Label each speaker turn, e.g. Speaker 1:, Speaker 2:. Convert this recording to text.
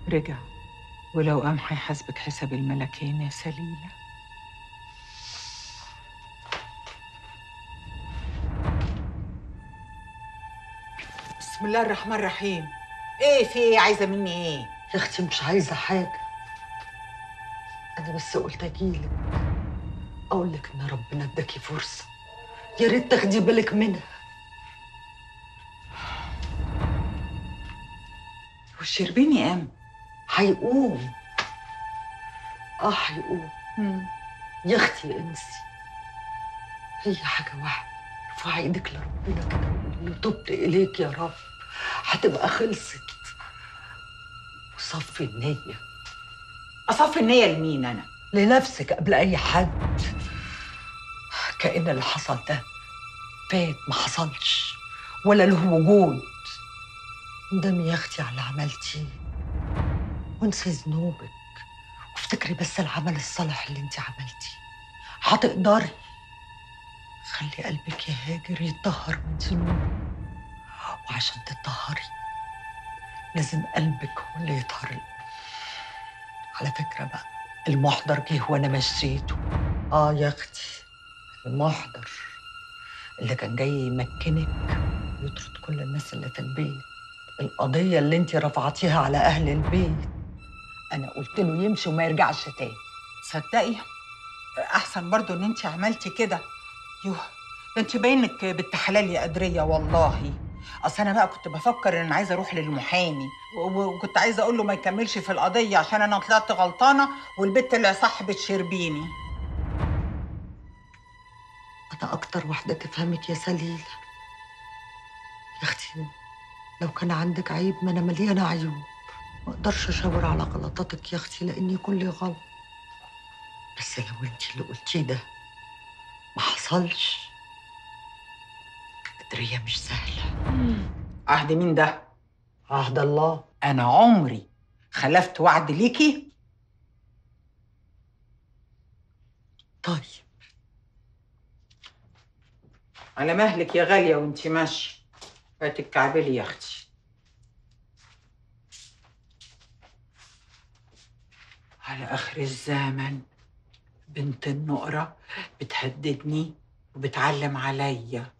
Speaker 1: رجع ولو قام هيحاسبك حساب الملكين يا سليلة بسم الله الرحمن الرحيم ايه في ايه عايزه مني ايه
Speaker 2: يا اختي مش عايزه حاجه انا بس قلت اجيلك اقول لك ان ربنا اداكي فرصه يا ريت تاخدي بالك منها
Speaker 1: والشربيني قام
Speaker 2: هيقوم اه هيقوم يا اختي انسي هي حاجه واحده ارفعي ايدك لربنا كده وقولي له تبت اليك يا رب هتبقى خلصت وصفي النيه
Speaker 1: اصفي النيه لمين انا
Speaker 2: لنفسك قبل اي حد كأن اللي حصل ده فات ما حصلش ولا له وجود ندمي يا اختي على اللي عملتيه وانسي ذنوبك وافتكري بس العمل الصالح اللي انت عملتيه هتقدري خلي قلبك يهاجر يتطهر من ذنوبه وعشان تتطهري لازم قلبك هو اللي يطهر الأول. على فكرة بقى المحضر جه وانا مشيته اه يا اختي المحضر اللي كان جاي يمكنك ويطرد كل الناس اللي في البيت القضية اللي انت رفعتيها على أهل البيت أنا قلت له يمشي وما يرجعش تاني
Speaker 1: تصدقي احسن برضو ان انت عملتي كده يوه ده انت باينك بنت حلال يا قدريه والله اصل انا بقى كنت بفكر ان عايزه اروح للمحامي و- و- وكنت عايزه اقول له ما يكملش في القضيه عشان انا طلعت غلطانه والبت اللي صاحبه شربيني
Speaker 2: أنا أكتر واحدة تفهمك يا سليلة يا أختي لو كان عندك عيب ما أنا مليانة عيوب ما أقدرش أشاور على غلطاتك يا أختي لأني كل غلط بس لو أنت اللي قلتيه ده ما حصلش قدرية مش سهلة
Speaker 1: عهد مين ده
Speaker 2: عهد الله
Speaker 1: انا عمري خلفت وعد ليكي
Speaker 2: طيب
Speaker 1: على مهلك يا غاليه وانت ماشيه هاتي الكعبلي يا اختي على اخر الزمن بنت النقره بتهددني وبتعلم عليا